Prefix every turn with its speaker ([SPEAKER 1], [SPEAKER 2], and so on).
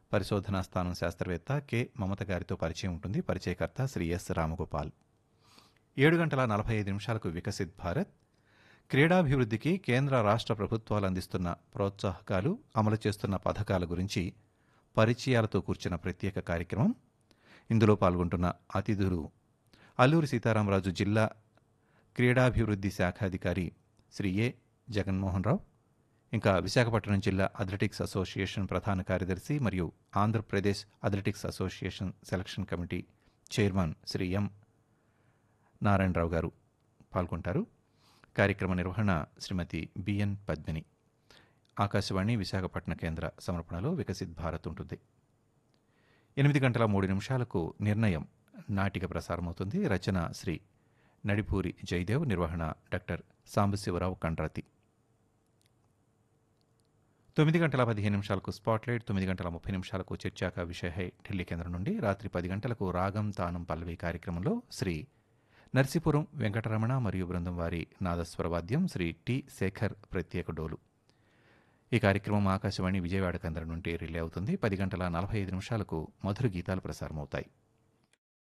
[SPEAKER 1] పరిశోధనా స్థానం శాస్త్రవేత్త కె మమత గారితో పరిచయం ఉంటుంది పరిచయకర్త శ్రీ ఎస్ రామగోపాల్ ఏడు గంటల నలభై ఐదు నిమిషాలకు వికసిత్ భారత్ క్రీడాభివృద్ధికి కేంద్ర రాష్ట్ర ప్రభుత్వాలు అందిస్తున్న ప్రోత్సాహకాలు అమలు చేస్తున్న పథకాల గురించి పరిచయాలతో కూర్చున్న ప్రత్యేక కార్యక్రమం ఇందులో పాల్గొంటున్న అతిథులు అల్లూరి సీతారామరాజు జిల్లా క్రీడాభివృద్ధి శాఖాధికారి శ్రీ ఏ జగన్మోహన్ రావు ఇంకా విశాఖపట్నం జిల్లా అథ్లెటిక్స్ అసోసియేషన్ ప్రధాన కార్యదర్శి మరియు Andhra Pradesh athletics association selection committee chairman Shri M Narayanarao గారు పాల్గొంటారు కార్యక్రమ నిర్వహణ శ్రీమతి బిఎన్ పద్మిని ఆకాశవాణి విశాఖపట్నం కేంద్ర సమర్పణలో వికసిత్ భారత్ ఉంటుంది ఎనిమిది గంటల మూడు నిమిషాలకు నిర్ణయం నాటిక ప్రసారమవుతుంది రచన శ్రీ నడిపూరి జయదేవ్ నిర్వహణ డాక్టర్ సాంబశివరావు కండ్రాతి తొమ్మిది గంటల పదిహేను నిమిషాలకు స్పాట్లైట్ తొమ్మిది గంటల ముప్పై నిమిషాలకు చర్చాక విషయ హై ఢిల్లీ కేంద్రం నుండి రాత్రి పది గంటలకు రాగం తానం పల్లవి కార్యక్రమంలో శ్రీ నర్సీపురం వెంకటరమణ మరియు బృందం వారి నాదస్వర వాద్యం శ్రీ టి శేఖర్ ప్రత్యేక డోలు ఈ కార్యక్రమం ఆకాశవాణి విజయవాడ కేంద్రం నుండి రిలే అవుతుంది పది గంటల నలభై ఐదు నిమిషాలకు మధుర గీతాలు ప్రసారమవుతాయి